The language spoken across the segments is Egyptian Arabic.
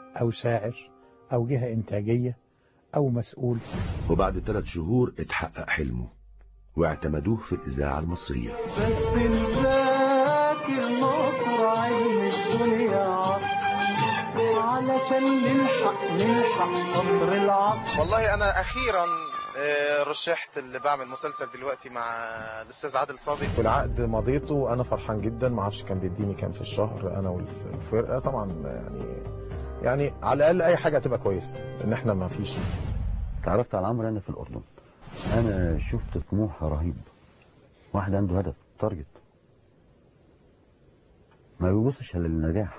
أو شاعر أو جهة إنتاجية أو مسؤول وبعد ثلاث شهور اتحقق حلمه واعتمدوه في الإذاعة المصرية بس نذاكر مصر عين الدنيا عصر علشان نلحق نلحق قطر العصر والله انا اخيرا آه، رشحت اللي بعمل مسلسل دلوقتي مع الاستاذ عادل صادق والعقد مضيته وانا فرحان جدا ما اعرفش كان بيديني كام في الشهر انا والفرقه طبعا يعني يعني على الاقل اي حاجه هتبقى كويسه ان احنا ما فيش تعرفت على عمرو انا في الاردن انا شفت طموح رهيب واحد عنده هدف تارجت ما بيبصش الا للنجاح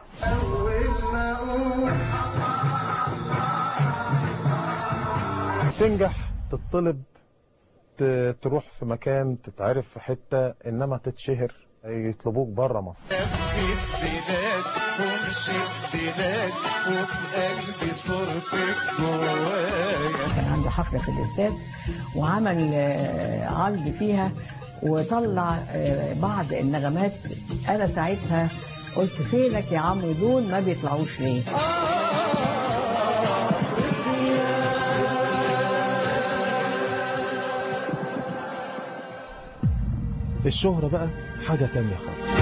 تنجح تطلب ت- تروح في مكان تتعرف في حته انما تتشهر يطلبوك بره مصر لفيت بلاد ومشيت بلاد وفي قلبي صورتك جوايا كان عنده حفلة في الاستاد وعمل آه، عرض فيها وطلع آه، بعض النغمات أنا ساعتها قلت فينك يا عمرو دول ما بيطلعوش ليه الشهرة بقى حاجة تانية خالص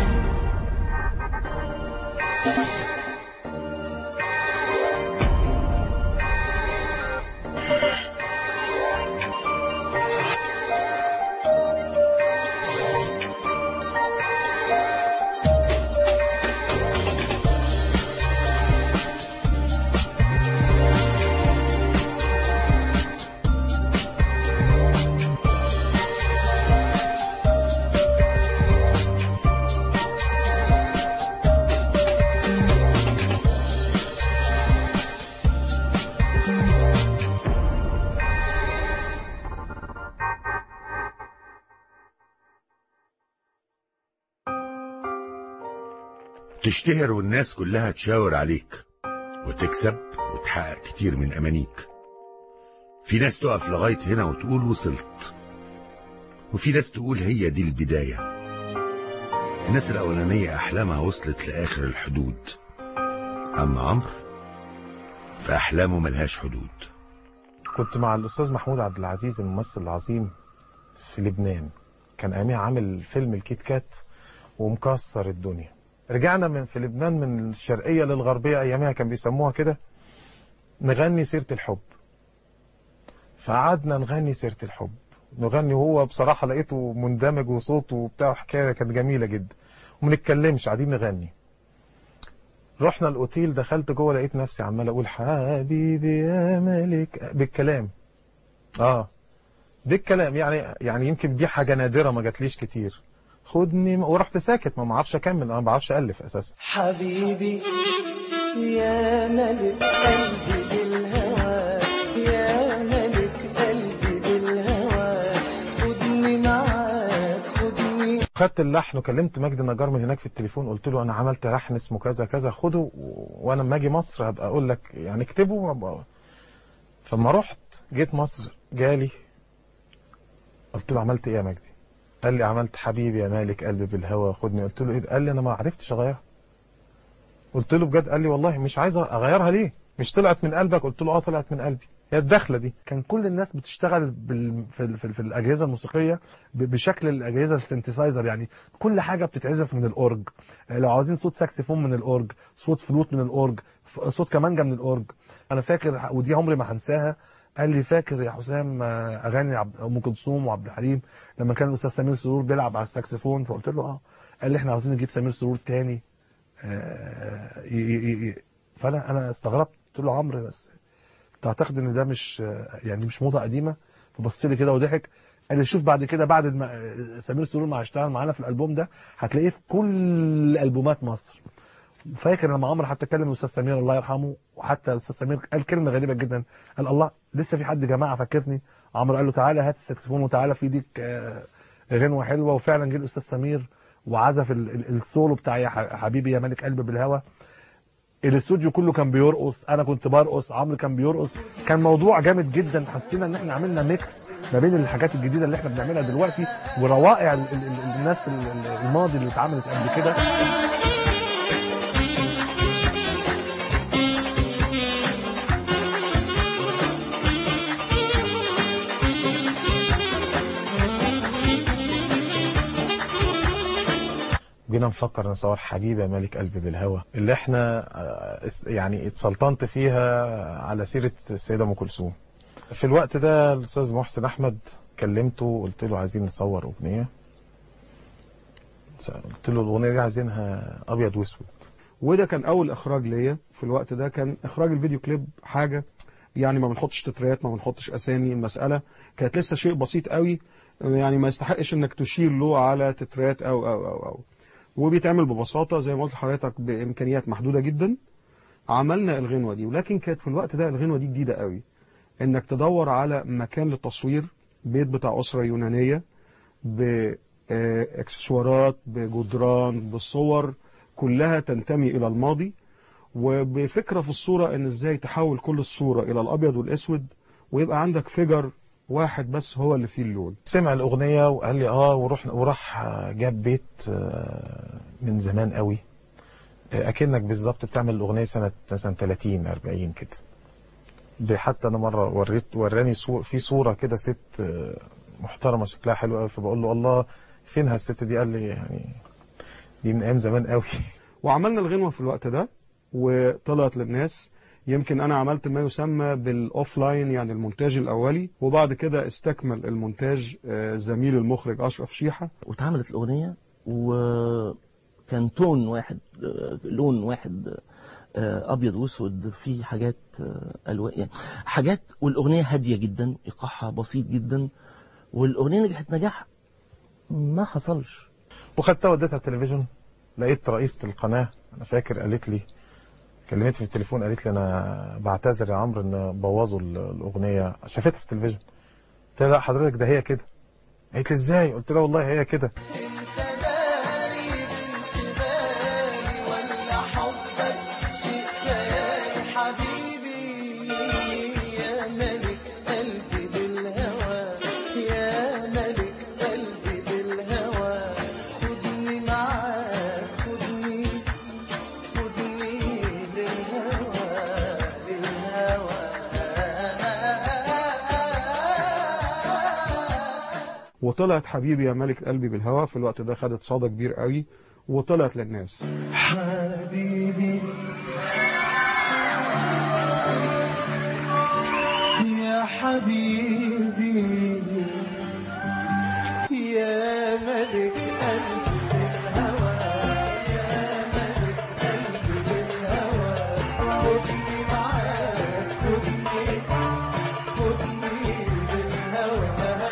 تشتهر والناس كلها تشاور عليك وتكسب وتحقق كتير من أمانيك في ناس تقف لغاية هنا وتقول وصلت وفي ناس تقول هي دي البداية الناس الأولانية أحلامها وصلت لآخر الحدود أما عمرو فأحلامه ملهاش حدود كنت مع الأستاذ محمود عبد العزيز الممثل العظيم في لبنان كان أيامها عامل فيلم الكيت كات ومكسر الدنيا رجعنا من في لبنان من الشرقية للغربية أيامها كان بيسموها كده نغني سيرة الحب فقعدنا نغني سيرة الحب نغني وهو بصراحة لقيته مندمج وصوته وبتاع حكاية كانت جميلة جدا وما نتكلمش قاعدين نغني رحنا الاوتيل دخلت جوه لقيت نفسي عمال اقول حبيبي يا ملك بالكلام اه بالكلام يعني يعني يمكن دي حاجه نادره ما جاتليش كتير خدني م- ورحت ساكت ما بعرفش اكمل انا ما بعرفش الف اساسا حبيبي يا ملك قلبي بالهوى يا ملك قلبي بالهوى خدني معاك خدني خدت اللحن وكلمت مجدي النجار من هناك في التليفون قلت له انا عملت لحن اسمه كذا كذا خده و- وانا لما اجي مصر هبقى اقول لك يعني اكتبه وأبقى فما رحت جيت مصر جالي قلت له عملت ايه يا مجدي قال لي عملت حبيبي يا مالك قلبي بالهوى خدني قلت له ايه ده؟ قال لي انا ما عرفتش اغيرها قلت له بجد قال لي والله مش عايز اغيرها ليه مش طلعت من قلبك قلت له اه طلعت من قلبي هي الدخله دي كان كل الناس بتشتغل بال... في, ال... في, ال... في الاجهزه الموسيقيه ب... بشكل الاجهزه السنتسايزر يعني كل حاجه بتتعزف من الاورج لو عاوزين صوت ساكسفون من الاورج صوت فلوت من الاورج ف- صوت كمانجا من الاورج انا فاكر ودي عمري ما هنساها قال لي فاكر يا حسام آه، اغاني عبد- ام كلثوم وعبد الحليم لما كان الاستاذ سمير سرور بيلعب على الساكسفون فقلت له اه قال لي احنا عاوزين نجيب سمير سرور تاني آه، ي- ي- ي- فانا انا استغربت قلت له عمرو بس تعتقد ان ده مش يعني مش موضه قديمه فبص لي كده وضحك قال لي شوف بعد كده بعد ما سمير سرور ما هيشتغل معانا في الالبوم ده هتلاقيه في كل البومات مصر فاكر لما عمرو حتى كلم الاستاذ سمير الله يرحمه وحتى الاستاذ سمير قال كلمه غريبه جدا قال الله لسه في حد جماعه فاكرني عمرو قال له تعالى هات الساكسفون وتعالى في ايديك آه، غنوه حلوه وفعلا جه الاستاذ سمير وعزف ال- ال- السولو بتاع يا ح- حبيبي يا ملك قلبي بالهوى الاستوديو كله كان بيرقص انا كنت برقص عمرو كان بيرقص كان موضوع جامد جدا حسينا ان احنا عملنا ميكس ما بين الحاجات الجديده اللي احنا بنعملها دلوقتي وروائع ال- ال- ال- الناس ال- ال- الماضي اللي اتعملت قبل كده جينا نفكر نصور حبيبة ملك قلبي بالهوى اللي احنا آه، اس- يعني اتسلطنت فيها على سيرة السيدة ام كلثوم في الوقت ده الاستاذ محسن احمد كلمته وقلت له عايزين نصور اغنية قلت له الاغنية دي عايزينها ابيض واسود وده كان اول اخراج ليا في الوقت ده كان اخراج الفيديو كليب حاجه يعني ما بنحطش تتريات ما بنحطش اسامي المساله كانت لسه شيء بسيط قوي يعني ما يستحقش انك تشير له على تتريات او او او او وبيتعمل ببساطه زي ما قلت لحضرتك بامكانيات محدوده جدا عملنا الغنوه دي ولكن كانت في الوقت ده الغنوه دي جديده قوي انك تدور على مكان للتصوير بيت بتاع اسره يونانيه باكسسوارات بجدران بصور كلها تنتمي الى الماضي وبفكره في الصوره ان ازاي تحول كل الصوره الى الابيض والاسود ويبقى عندك فيجر واحد بس هو اللي فيه اللون سمع الأغنية وقال لي اه وروح وراح جاب بيت آه، من زمان قوي آه، أكنك بالظبط بتعمل الأغنية سنة مثلا 30 40 كده ده حتى أنا مرة وريت وراني صور في صورة كده ست آه، محترمة شكلها حلو قوي فبقول له الله فينها الست دي قال لي يعني دي من أيام زمان قوي وعملنا الغنوة في الوقت ده وطلعت للناس يمكن انا عملت ما يسمى بالاوف لاين يعني المونتاج الاولي وبعد كده استكمل المونتاج آه، زميل المخرج اشرف شيحه واتعملت الأغنية وكان تون واحد آه، لون واحد آه، أبيض وأسود في حاجات آه، ألوان يعني حاجات والأغنية هادية جدا إيقاعها بسيط جدا والأغنية نجحت نجاح ما حصلش وخدتها وديتها التلفزيون لقيت رئيسة القناة أنا فاكر قالت لي كلمتني في التليفون قالت لي أنا بعتذر يا عمرو إن بوظوا ال- الأغنية شافتها في التلفزيون قلت لها لا حضرتك ده هي كده قالت لي إزاي قلت لها والله هي كده ولا حبك شيء خيال حبيبي يا ملك قلبي بالهوى يا ملك قلبي بالهوى خدني معاك خدني خدني للهوى للهوى وطلعت حبيبي يا ملك قلبي بالهوا في الوقت ده خدت صدى كبير قوي وطلعت للناس حبيبي يا حبيبي يا ملك قلبي بالهوى يا ملك قلبي بالهوى خدني معاك خدني خدني بالهوى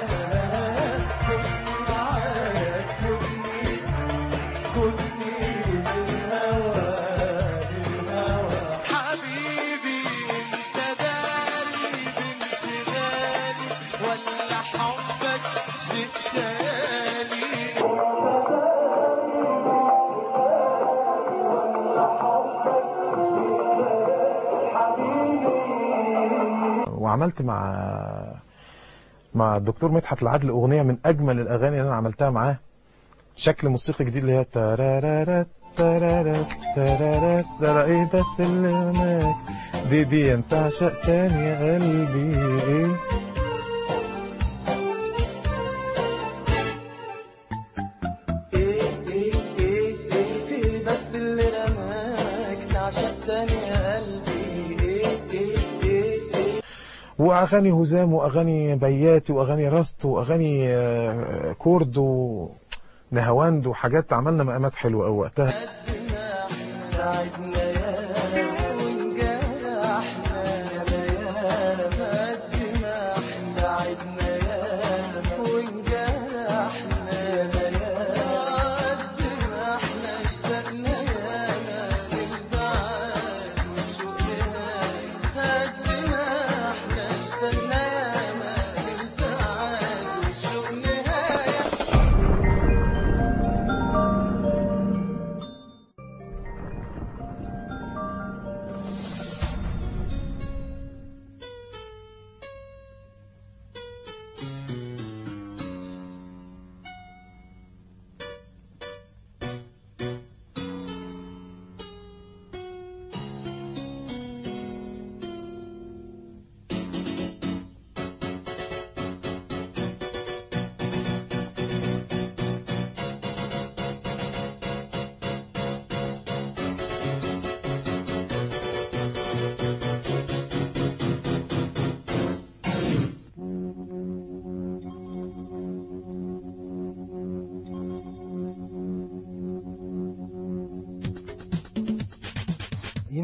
خدني معاك خدني خدني بالهوى بالهوى حبيبي انت داري بانشغالي ولا حبك شيء خيالي وعملت مع مع الدكتور مدحت العدل أغنية من أجمل الأغاني اللي أنا عملتها معاه شكل موسيقي جديد اللي هي تارارات تارارات تارارات ترى إيه بس اللي هناك دي دي أنت عشق تاني يا قلبي إيه ايه ايه ايه ايه ايه بس اللي رماك تعشق تاني يا قلبي ايه ايه ايه ايه واغاني هزام واغاني بياتي واغاني راست واغاني آه، كورد ونهواند وحاجات عملنا مقامات حلوه قوي وقتها تعبنا يا ونجرحنا يا قد ما احنا تعبنا يا ونجرحنا يا قد ما احنا اشتقنا يا للبعاد والشوق نهاية قد ما احنا اشتقنا يا للبعاد والشوق نهاية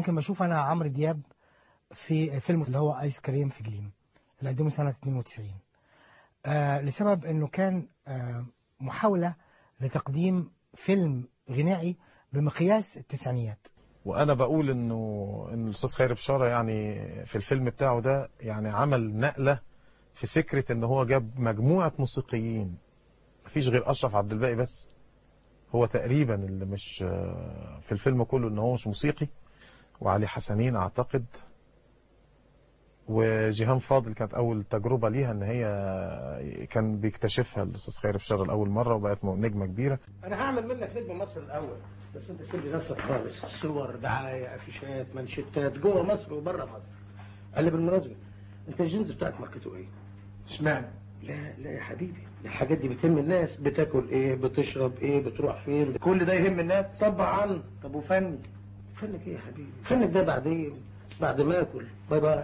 يمكن بشوف انا عمرو دياب في فيلم اللي هو ايس كريم في جليم اللي قدمه سنه 92 آه لسبب انه كان آه محاوله لتقديم فيلم غنائي بمقياس التسعينيات وانا بقول انه ان الاستاذ خيري بشاره يعني في الفيلم بتاعه ده يعني عمل نقله في فكره ان هو جاب مجموعه موسيقيين مفيش غير اشرف عبد الباقي بس هو تقريبا اللي مش آه، في الفيلم كله ان هو مش موسيقي وعلي حسنين اعتقد وجيهان فاضل كانت اول تجربه ليها ان هي كان بيكتشفها الاستاذ خيري بشاره لاول مره وبقت نجمه كبيره انا هعمل منك نجم مصر الاول بس انت سيب لي نفسك خالص صور دعايه افيشات منشتات جوه مصر وبره مصر قال لي بالمناسبه انت الجنس بتاعك ماركته ايه؟ اشمعنى؟ لا لا يا حبيبي الحاجات دي بتهم الناس بتاكل ايه بتشرب ايه بتروح فين كل ده يهم الناس طبعا طب وفن فنك ايه يا حبيبي فنك ده بعدين بعد ما اكل باي باي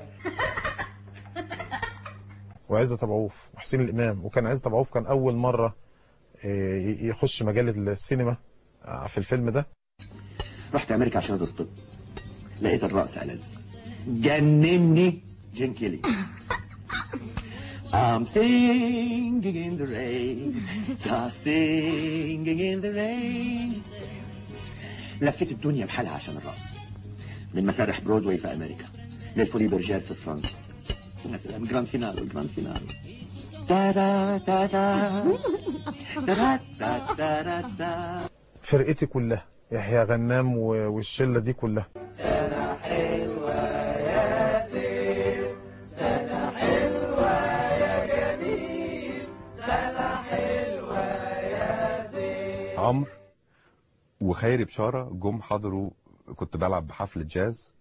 وعزت ابو عوف وحسين الامام وكان عزت ابو عوف كان اول مره آه، يخش مجال السينما آه، في الفيلم ده رحت امريكا عشان ادرس طب لقيت الرقص ألذ جنني جين كيلي I'm singing in the rain just singing in the rain لفيت الدنيا بحالها عشان الرقص من مسارح برودواي في أمريكا للفولي برجال في فرنسا يا سلام جراند فينال والجراند فينال دا دا دا دا دا دا دا دا دا فرقتي كلها يحيى غنام و- والشله دي كلها سنة حلوة يا سيف سنة حلوة يا جميل سنة حلوة يا سيف عمرو وخيري بشارة جم حضروا كنت بلعب بحفلة جاز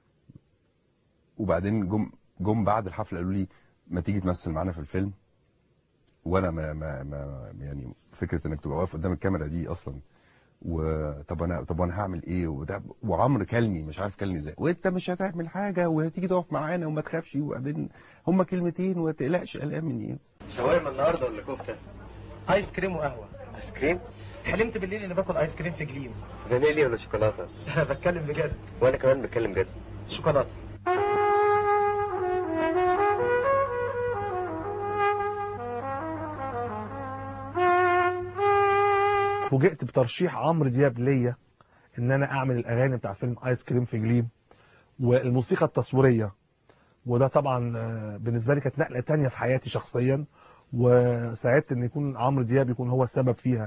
وبعدين جم جم بعد الحفلة قالوا لي ما تيجي تمثل معانا في الفيلم وانا ما, ما, ما يعني فكرة انك تبقى واقف قدام الكاميرا دي اصلا وطب انا طب انا هعمل ايه وده وعمرو كلني مش عارف كلني ازاي وانت مش هتعمل حاجه وهتيجي تقف معانا وما تخافش وبعدين هما كلمتين وما تقلقش قلقان من ايه شاورما النهارده ولا كفته؟ ايس كريم وقهوه ايس كريم؟ حلمت بالليل اني باكل ايس كريم في جليم فانيليا ولا شوكولاته؟ بتكلم بجد وانا كمان بتكلم جد شوكولاته فوجئت بترشيح عمرو دياب ليا ان انا اعمل الاغاني بتاع فيلم ايس كريم في جليم والموسيقى التصويريه وده طبعا آه، بالنسبه لي كانت نقله تانية في حياتي شخصيا وسعدت ان يكون عمرو دياب يكون هو السبب فيها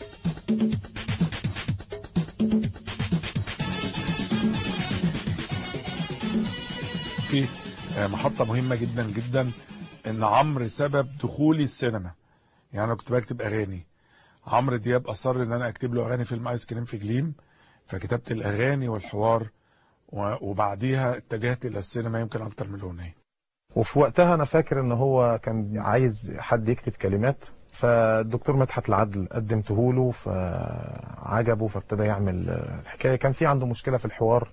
في آه، محطة مهمة جدا جدا ان عمرو سبب دخولي السينما يعني انا كنت بكتب اغاني عمرو دياب اصر ان انا اكتب له اغاني فيلم ايس كريم في جليم فكتبت الاغاني والحوار و- وبعديها اتجهت الى السينما يمكن اكتر من الاغنيه وفي وقتها انا فاكر ان هو كان عايز حد يكتب كلمات فالدكتور مدحت العدل قدمته له فعجبه فابتدى يعمل الحكايه كان في عنده مشكله في الحوار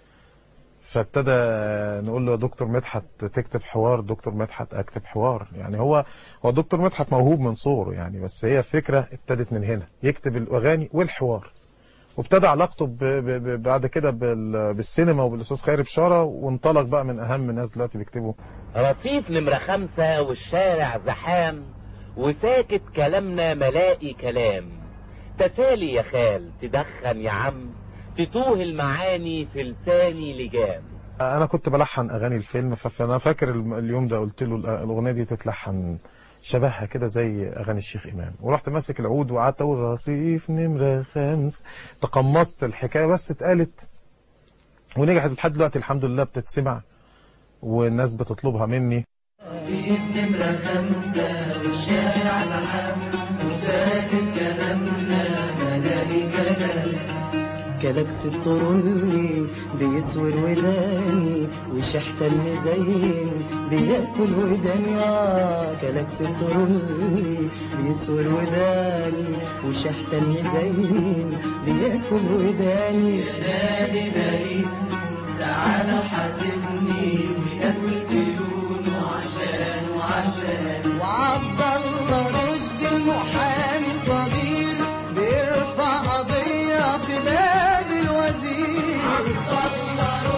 فابتدى نقول له يا دكتور مدحت تكتب حوار دكتور مدحت اكتب حوار يعني هو هو دكتور مدحت موهوب من صغره يعني بس هي فكره ابتدت من هنا يكتب الاغاني والحوار وابتدى علاقته ب... ب... ب... بعد كده بال... بالسينما وبالاستاذ خيري بشاره وانطلق بقى من اهم الناس دلوقتي بيكتبوا رصيف نمرة خمسة والشارع زحام وساكت كلامنا ملاقي كلام تسالي يا خال تدخن يا عم تتوه المعاني في لساني لجام انا كنت بلحن اغاني الفيلم ف- فانا فاكر الم- اليوم ده قلت له الأ- الاغنيه دي تتلحن شبهها كده زي اغاني الشيخ امام ورحت ماسك العود وقعدت اقول رصيف نمره خمس تقمصت الحكايه بس اتقالت ونجحت لحد دلوقتي الحمد لله بتتسمع والناس بتطلبها مني رصيف نمرة خمسة والشارع زحام وساكت كلامنا ملاقي كلام كلاكس الطرولي بيسور وداني وشحت المزين بياكل وداني آه كلاكس الطرولي بيسور وداني وشحت المزين بياكل وداني يا نادي باريس تعالى وحاسبني بجد الديون وعشان وعشان وعبد الله رشدي المحامي الطبيب بيرفع قضية في باب الوزير عبد الله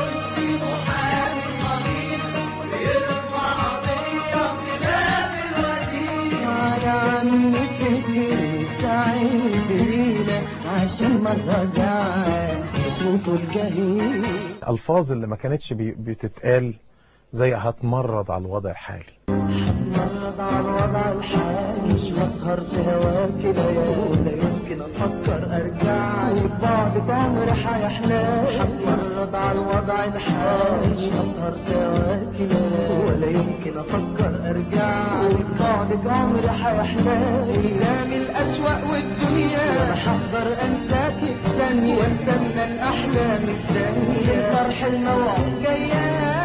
عشان مرة زعل بصوته الجهيل الألفاظ اللي ما كانتش بي- بتتقال زي هتمرد على الوضع الحالي مرض على الوضع الحالي مش بسهر في هواك ليالي لا يمكن افكر ارجع لك بعدك عمري حيحلالي هتمرض على الوضع الحالي مش بسهر في هواك ليالي ولا يمكن افكر ارجع لك بعدك عمري حيحلالي ايامي الاشواق والدنيا وانا هقدر انساك في ثانيه واستنى الاحلام الثانيه فرح الموعد جايه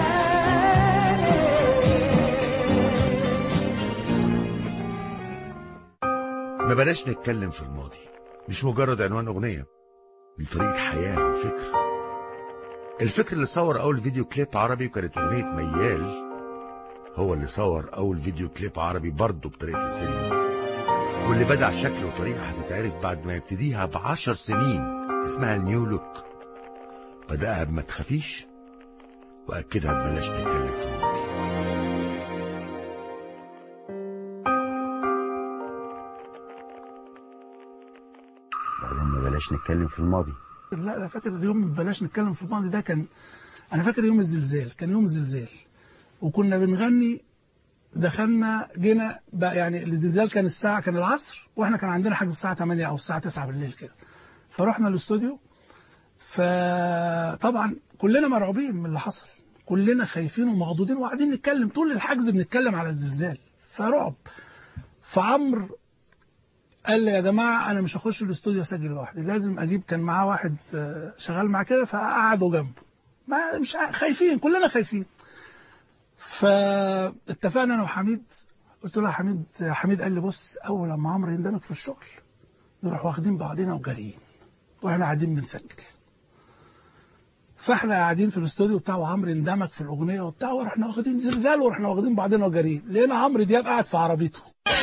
ما بلاش نتكلم في الماضي مش مجرد عنوان أغنية دي طريقة حياة وفكر الفكر اللي صور أول فيديو كليب عربي وكانت أغنية ميال هو اللي صور أول فيديو كليب عربي برضه بطريقة السينما واللي بدع شكل وطريقة هتتعرف بعد ما يبتديها بعشر سنين اسمها النيو لوك بدأها بما تخافيش وأكدها ببلاش نتكلم في الماضي بعدين ما بلاش نتكلم في الماضي لا انا فاكر اليوم بلاش نتكلم في الماضي ده كان انا فاكر يوم الزلزال كان يوم الزلزال وكنا بنغني دخلنا جينا بقى يعني الزلزال كان الساعه كان العصر واحنا كان عندنا حجز الساعه 8 او الساعه 9 بالليل كده فرحنا الاستوديو فطبعا كلنا مرعوبين من اللي حصل كلنا خايفين ومخضوضين وقاعدين نتكلم طول الحجز بنتكلم على الزلزال فرعب فعمرو قال لي يا جماعه انا مش هخش الاستوديو اسجل لوحدي لازم اجيب كان معاه واحد آه، شغال معاه كده فقعدوا جنبه ما مش ع- خايفين كلنا خايفين فاتفقنا انا وحميد قلت له يا حميد حميد قال لي بص اول لما عمرو يندمج في الشغل نروح واخدين بعضنا وجاريين واحنا قاعدين بنسجل فاحنا قاعدين في الاستوديو بتاع وعمرو اندمج في الاغنيه وبتاع ورحنا واخدين زلزال ورحنا واخدين بعضنا وجاريين لقينا عمرو دياب قاعد في عربيته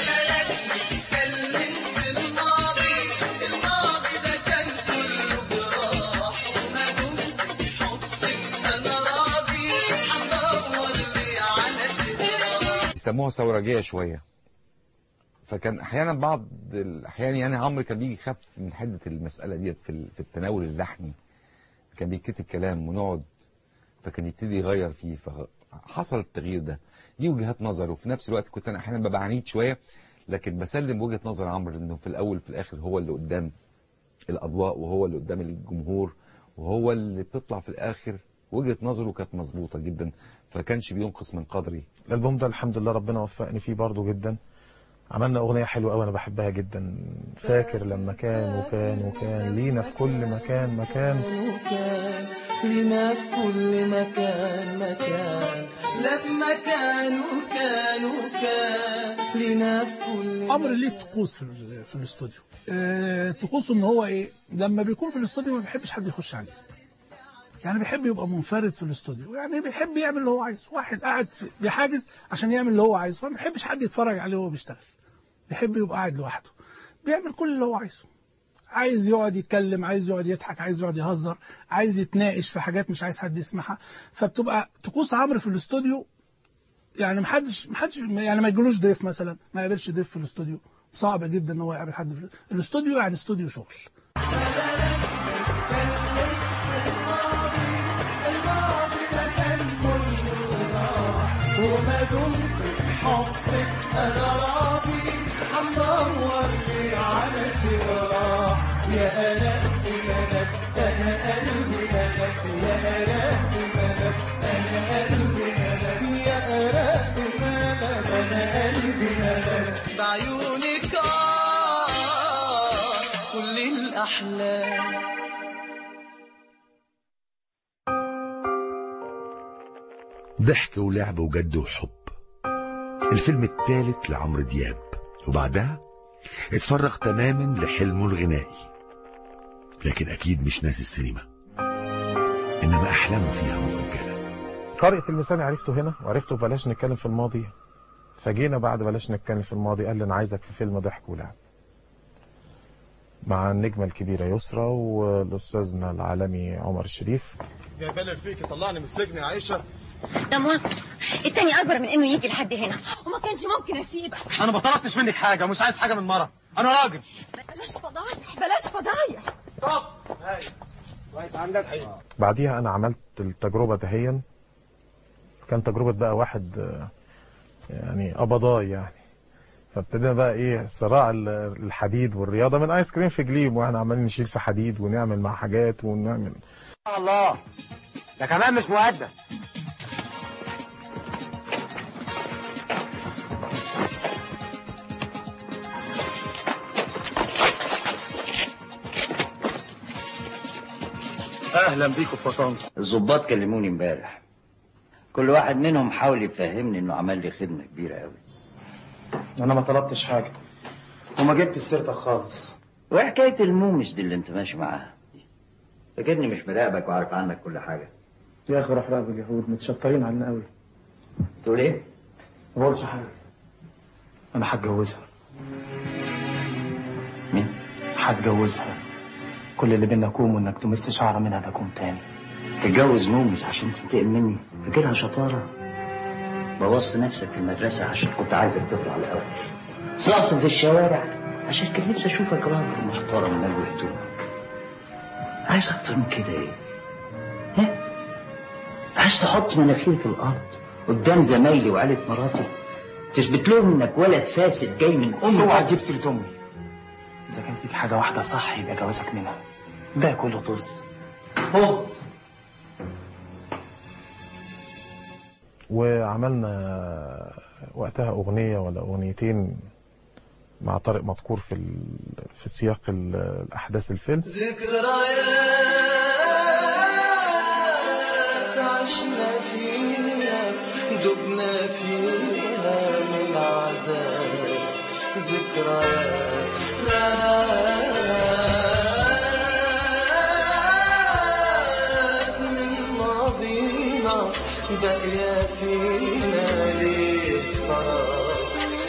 يسموها ثورجيه شويه فكان احيانا بعض الاحيان يعني عمرو كان بيجي يخاف من حده المساله ديت في ال- في التناول اللحني كان بيكتب كلام ونقعد فكان يبتدي يغير فيه فحصل التغيير ده دي وجهات نظر وفي نفس الوقت كنت انا احيانا ببقى عنيد شويه لكن بسلم وجهه نظر عمرو انه في الاول في الاخر هو اللي قدام الاضواء وهو اللي قدام الجمهور وهو اللي بتطلع في الاخر وجهه نظره كانت مظبوطه جدا فكانش بينقص من قدري الالبوم ده الحمد لله ربنا وفقني فيه برضه جدا عملنا اغنيه حلوه قوي انا بحبها جدا فاكر لما كان وكان وكان لينا في كل مكان مكان وكان لنا في كل مكان مكان لما كان وكان وكان لنا في كل عمرو ليه طقوس في, ال- في الاستوديو آه، طقوسه ان هو ايه لما بيكون في الاستوديو ما بيحبش حد يخش عليه يعني بيحب يبقى منفرد في الاستوديو يعني بيحب يعمل اللي هو عايزه واحد قاعد في- بيحاجز عشان يعمل اللي هو عايزه فما بيحبش حد يتفرج عليه وهو بيشتغل بيحب يبقى قاعد لوحده بيعمل كل اللي هو عايزه عايز يقعد يتكلم عايز يقعد يضحك عايز يقعد يهزر عايز يتناقش في حاجات مش عايز حد يسمعها فبتبقى طقوس عمرو في الاستوديو يعني محدش محدش يعني ما يجيلوش ضيف مثلا ما يقابلش ضيف في الاستوديو صعب جدا ان هو يقابل حد في الاستوديو يعني استوديو شغل وما دمت بحبك انا راضي هندور لي على سراح يا انا ملك انا قلبي ملك يا انا ملك انا قلبي ملك يا انا ملك انا قلبي ملك بعيونك آه كل الاحلام ضحك ولعب وجد وحب الفيلم الثالث لعمرو دياب وبعدها اتفرغ تماما لحلمه الغنائي لكن اكيد مش ناسي السينما انما احلامه فيها مؤجله قارئة اللسان عرفته هنا وعرفته بلاش نتكلم في الماضي فجينا بعد بلاش نتكلم في الماضي قال لي انا عايزك في فيلم ضحك ولعب مع النجمة الكبيرة يسرى والأستاذنا العالمي عمر الشريف جايبالي رفيقي طلعني من السجن يا عائشه ده موافق التاني اكبر من انه يجي لحد هنا وما كانش ممكن اسيبك انا ما طلبتش منك حاجه ومش عايز حاجه من مره انا راجل بلاش فضايح بلاش فضايح كويس عندك بعديها انا عملت التجربه دهيا كان تجربه بقى واحد آه، يعني قبضاي يعني فابتدينا بقى ايه صراع ال- الحديد والرياضه من ايس كريم في جليم واحنا عمالين نشيل في حديد ونعمل مع حاجات ونعمل الله ده كمان مش مؤدب اهلا بيكم في وطنكم الظباط كلموني امبارح كل واحد منهم حاول يفهمني انه عمل لي خدمه كبيره قوي انا ما طلبتش حاجه وما جبت سيرتك خالص وحكايه المومس دي اللي انت ماشي معاها فاكرني مش مراقبك وعارف عنك كل حاجه يا اخي روح راقب اليهود متشطرين علينا قوي تقول ايه ما بقولش حاجه انا هتجوزها مين هتجوزها كل اللي بينا كوم وانك تمس شعره منها ده كوم تاني تتجوز مومس عشان تنتقم مني فاكرها شطاره بوظت نفسك في المدرسه عشان كنت عايزك تطلع الاول سقطت في الشوارع عشان كان نفسي اشوفك راجل محترم مالو هدومك عايز اكتر من كده ايه ها عايز تحط مناخيري في الارض قدام زمايلي وعيلة مراتي تثبت لهم انك ولد فاسد جاي من امي اوعى بس. تجيب سيره امي اذا كان فيك حاجه واحده صح يبقى جوازك منها ده كله طز طز وعملنا وقتها اغنيه ولا اغنيتين مع طارق مذكور في ال- في سياق ال- الاحداث الفيلم ذكريات عشنا فيها دبنا فيها من عذاب ذكريات من ماضينا باقية فينا ليه صار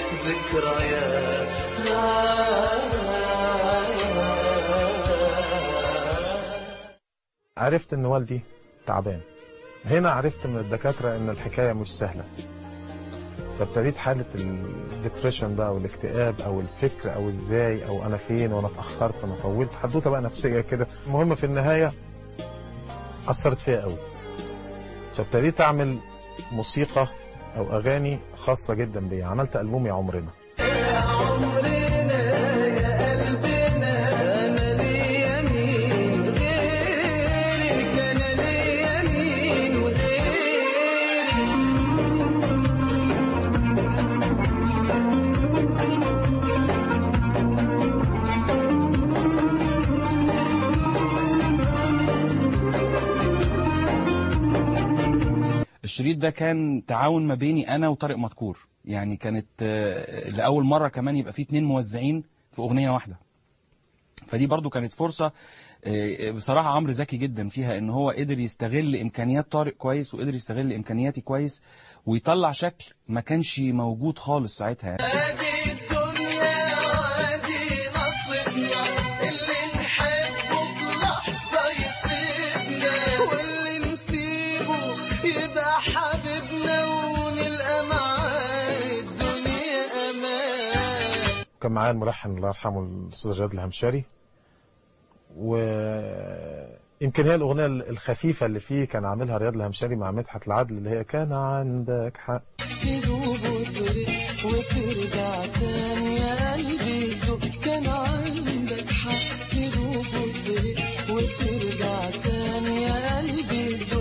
ذكريات عرفت ان والدي تعبان هنا عرفت من الدكاترة ان الحكاية مش سهلة فابتديت حالة الديبريشن بقى والاكتئاب او الفكر او ازاي او انا فين وانا اتأخرت انا طولت حدوتة بقى نفسية كده المهم في النهاية أثرت فيا قوي فابتديت اعمل موسيقى او اغاني خاصة جدا بيا عملت ألبوم يا عمرنا الشريط ده كان تعاون ما بيني انا وطارق مدكور يعني كانت آه، لاول مره كمان يبقى في اتنين موزعين في اغنيه واحده فدي برضو كانت فرصه آه، بصراحه عمرو ذكي جدا فيها ان هو قدر يستغل امكانيات طارق كويس وقدر يستغل امكانياتي كويس ويطلع شكل ما كانش موجود خالص ساعتها يعني. ادي نصيبنا اللي نحبه بلحظة يسيبنا واللي نسيبه يبقى حبيبنا ونلقى معاه الدنيا امان كان معايا الملحن الله يرحمه الاستاذ رياض الهمشري ويمكن هي الاغنيه الخفيفه اللي فيه كان عاملها رياض الهمشري مع مدحت العدل اللي هي كان عندك حق تدوب وترق وترجع تاني يا قلبي دوب كان عندك حق تدوب وترق وترجع تاني يا قلبي دوب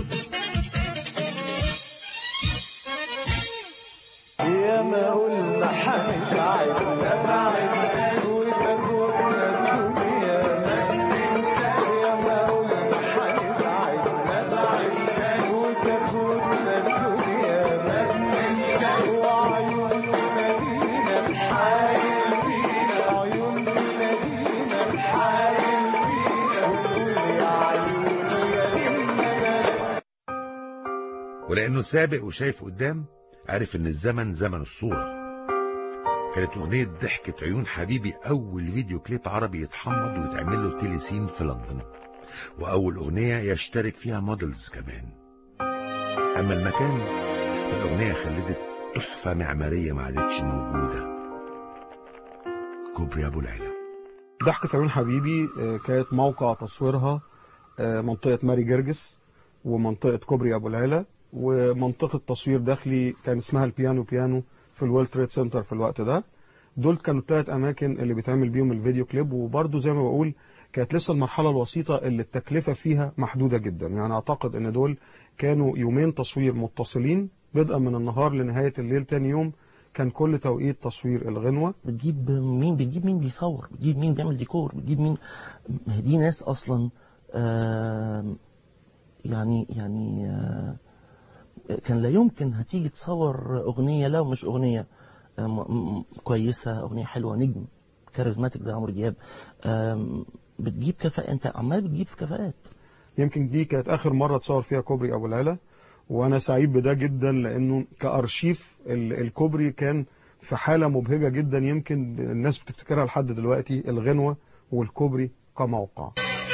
يا ما قلنا هنساعدنا بعد وتاخدنا الدنيا ما ننسى يا ما قلنا هنساعدنا بعد وتاخدنا الدنيا ما ننسى وعيوننا لينا الحايل فينا عيوننا لينا الحايل فينا وتقول يا عيوني يا لمنا ولأنه سابق وشايف قدام عارف إن الزمن زمن الصورة كانت أغنية ضحكة عيون حبيبي أول فيديو كليب عربي يتحمض ويتعمل له تيليسين في لندن وأول أغنية يشترك فيها موديلز كمان أما المكان فالأغنية خلدت تحفة معمارية ما عادتش موجودة كوبري أبو العلا ضحكة عيون حبيبي آه، كانت موقع تصويرها آه، منطقة ماري جرجس ومنطقة كوبري أبو العلا ومنطقة تصوير داخلي كان اسمها البيانو بيانو في الوورلد تريد سنتر في الوقت ده دول كانوا الثلاث أماكن اللي بيتعمل بيهم الفيديو كليب وبرضه زي ما بقول كانت لسه المرحلة الوسيطة اللي التكلفة فيها محدودة جدا يعني أعتقد إن دول كانوا يومين تصوير متصلين بدءا من النهار لنهاية الليل تاني يوم كان كل توقيت تصوير الغنوة بتجيب مين بتجيب مين بيصور بتجيب مين بيعمل ديكور بتجيب مين ما هي دي ناس اصلا آم، يعني يعني آه، كان لا يمكن هتيجي تصور اغنيه لو مش اغنيه آه، م- م- كويسه اغنيه حلوه نجم كاريزماتيك زي عمرو دياب آم، بتجيب كفاءه انت عمال بتجيب كفاءات يمكن دي كانت آخر مرة تصور فيها كوبري أبو العلا وأنا سعيد بده جدا لأنه كأرشيف ال- الكوبري كان في حالة مبهجة جدا يمكن الناس بتفتكرها لحد دلوقتي الغنوة والكوبري كموقع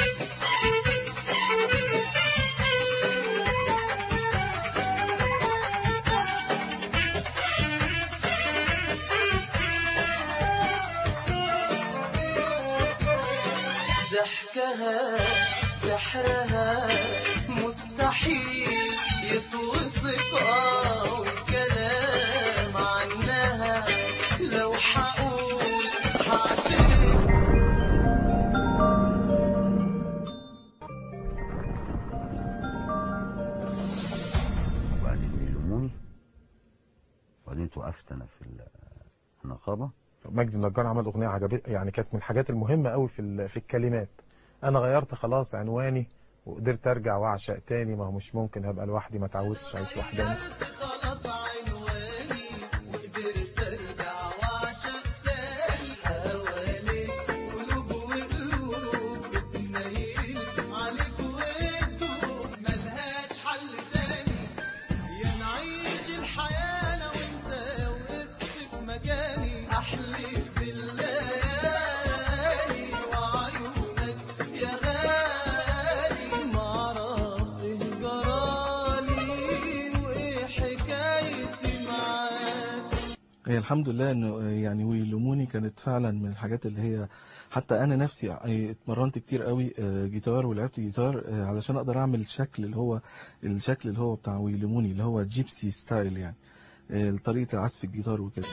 ضحكها سحرها مستحيل يتوصف اه والكلام عنها لو حقول حعترف وبعدين يلوموني وبعدين توقفت انا في النقابه مجدي النجار عمل اغنيه عجبت يعني كانت من الحاجات المهمه قوي في ال- في الكلمات انا غيرت خلاص عنواني وقدرت ارجع واعشق تاني ما هو مش ممكن هبقى لوحدي ما اتعودتش اعيش وحداني خلاص عنواني وقدرت ارجع واعشق تاني حواليك قلوب وقلوب بتميل عليك وتدوب ملهاش حل تاني يا نعيش الحياة انا وانت وقفت في مكاني احلف بالليالي وعيونك يا غالي ما اعرف ايه جرالي وايه حكايتي معاك هي الحمد لله انه يعني ويلوموني كانت فعلا من الحاجات اللي هي حتى انا نفسي اتمرنت كتير قوي آه، جيتار ولعبت جيتار آه، علشان اقدر اعمل الشكل اللي هو الشكل اللي هو بتاع ويلوموني اللي هو جيبسي ستايل يعني آه، طريقة عزف الجيتار وكده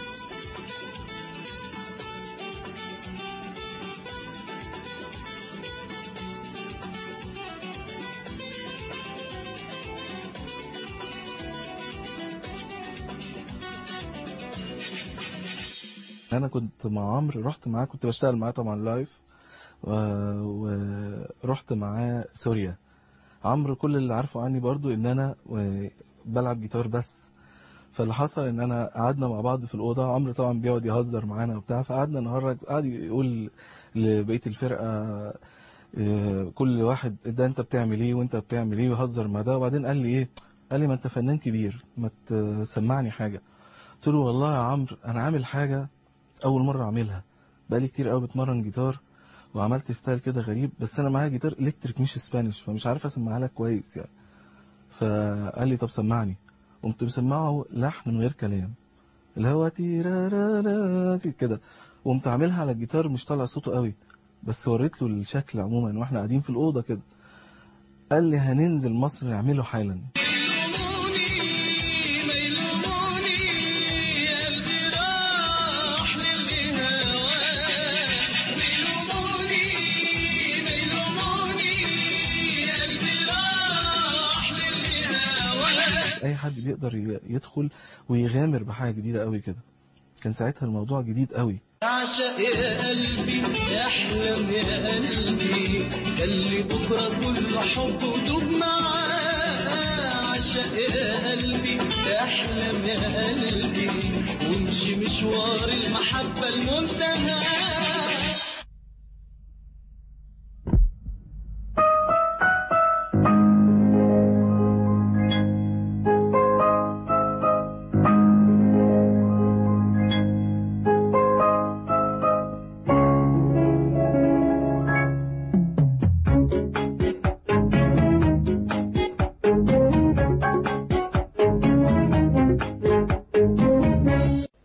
انا كنت مع عمرو رحت معاه كنت بشتغل معاه طبعا لايف و- ورحت معاه سوريا عمرو كل اللي عارفه عني برضو ان انا و- بلعب جيتار بس فاللي حصل ان انا قعدنا مع بعض في الاوضه عمرو طبعا بيقعد يهزر معانا وبتاع فقعدنا نهرج قعد يقول لبقيه الفرقه آه، كل واحد ده انت بتعمل ايه وانت بتعمل ايه ويهزر مع ده وبعدين قال لي ايه قال لي ما انت فنان كبير ما تسمعني حاجه قلت له والله يا عمرو انا عامل حاجه اول مره اعملها بقالي كتير قوي بتمرن جيتار وعملت ستايل كده غريب بس انا معايا جيتار الكتريك مش اسبانيش فمش عارف اسمعها لك كويس يعني فقال لي طب سمعني قمت مسمعه لحن من غير كلام اللي هو تيرارارا كده وقمت عاملها على الجيتار مش طالع صوته قوي بس وريت له الشكل عموما واحنا قاعدين في الاوضه كده قال لي هننزل مصر نعمله حالا راح للي هواه بيلوموني بيلوموني قلبي راح للي هواه اي حد بيقدر ي- يدخل ويغامر بحاجه جديده قوي كده كان ساعتها الموضوع جديد قوي اعشق يا قلبي احلم يا قلبي خلي بكره كل حب ودوب معاه اعشق يا قلبي احلم يا قلبي وامشي مشوار المحبه المنتهى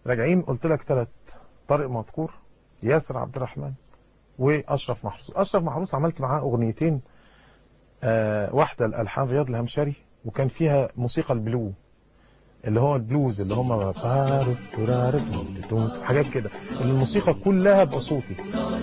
راجعين قلت لك ثلاث طارق مذكور ياسر عبد الرحمن واشرف محروس اشرف محروس عملت معاه اغنيتين آه واحده الالحان رياض الهمشري وكان فيها موسيقى البلو اللي هو البلوز اللي هم فارد ترارد تون- حاجات كده الموسيقى كلها بصوتي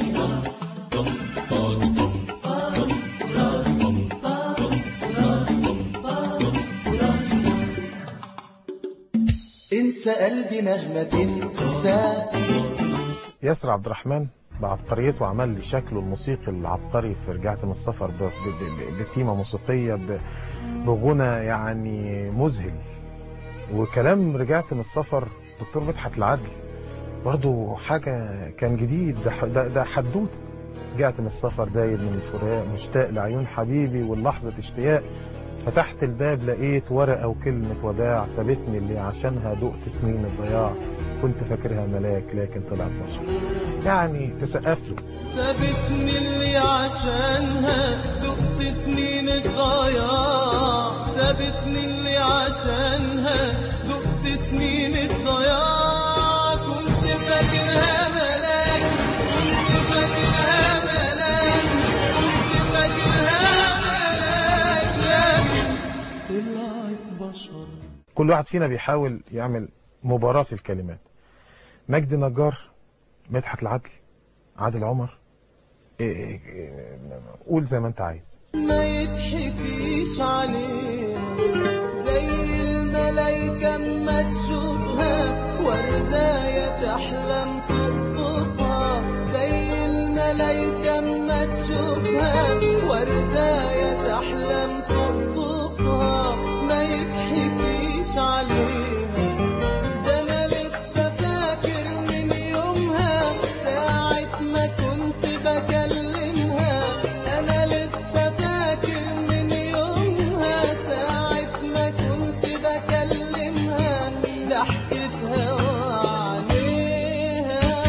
انت قلبي مهما تنسى ياسر عبد الرحمن بعبقريته عمل لي شكله الموسيقي العبقري في رجعت من السفر ب- ب- ب- بتيمة موسيقية ب- بغنى يعني مذهل وكلام رجعت من السفر دكتور مدحت العدل برضو حاجة كان جديد ده ح- ده, ده حدوته رجعت من السفر دايب من الفراق مشتاق لعيون حبيبي واللحظة اشتياق فتحت الباب لقيت ورقة وكلمة وداع سابتني اللي عشانها دقت سنين الضياع كنت فاكرها ملاك لكن طلعت بشر يعني تسقف له سابتني اللي عشانها دقت سنين الضياع سابتني اللي عشانها دقت سنين الضياع كنت فاكرها ملاك كنت فاكرها ملاك كنت فاكرها ملاك لكن طلعت بشر كل واحد فينا بيحاول يعمل مباراة في الكلمات مجدي نجار مدحت العدل عادل عمر إيه إيه إيه قول زي ما انت عايز ما يتحكيش عليها زي الملايكة اما تشوفها ورداية تحلم تقطفها زي الملايكة اما تشوفها ورداية تحلم تقطفها ما يتحكيش عليها ده انا لسه فاكر من يومها ساعة ما كنت بكلمها انا لسه فاكر من يومها ساعة ما كنت بكلمها ضحكتها وعليها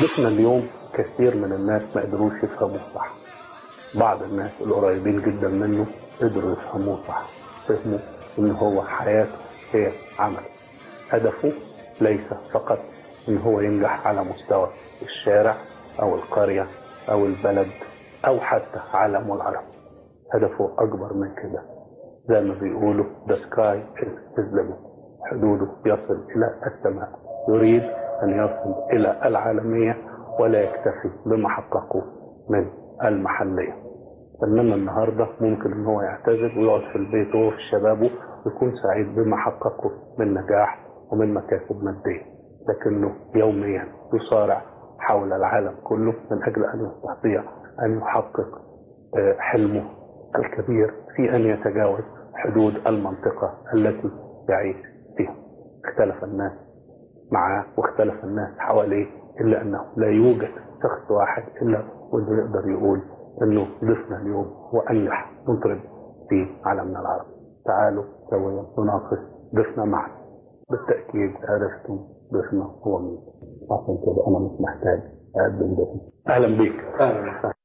ضيفنا اليوم كثير من الناس ما قدروش يفهموه صح بعض الناس القريبين جدا منه قدروا يفهموه صح فهموا ان هو حياته هي عمل هدفه ليس فقط ان هو ينجح على مستوى الشارع او القرية او البلد او حتى عالم العرب هدفه اكبر من كده زي ما بيقولوا the sky is the limit حدوده يصل الى السماء يريد ان يصل الى العالمية ولا يكتفي بما حققه من المحلية فنان النهاردة ممكن ان هو يعتزل ويقعد في البيت وهو في شبابه ويكون سعيد بما حققه من نجاح ومن مكاسب مادية لكنه يوميا يصارع حول العالم كله من اجل ان يستطيع ان يحقق آه، حلمه الكبير في ان يتجاوز حدود المنطقة التي يعيش فيها اختلف الناس معاه واختلف الناس حواليه الا انه لا يوجد شخص واحد الا وانه يقدر يقول انه ضيفنا اليوم هو انجح مطرب في عالمنا العربي تعالوا سويا نناقش ضيفنا معا بالتاكيد عرفتم ضيفنا هو مين عشان كده انا مش محتاج اقدم ضيفنا اهلا بيك اهلا وسهلا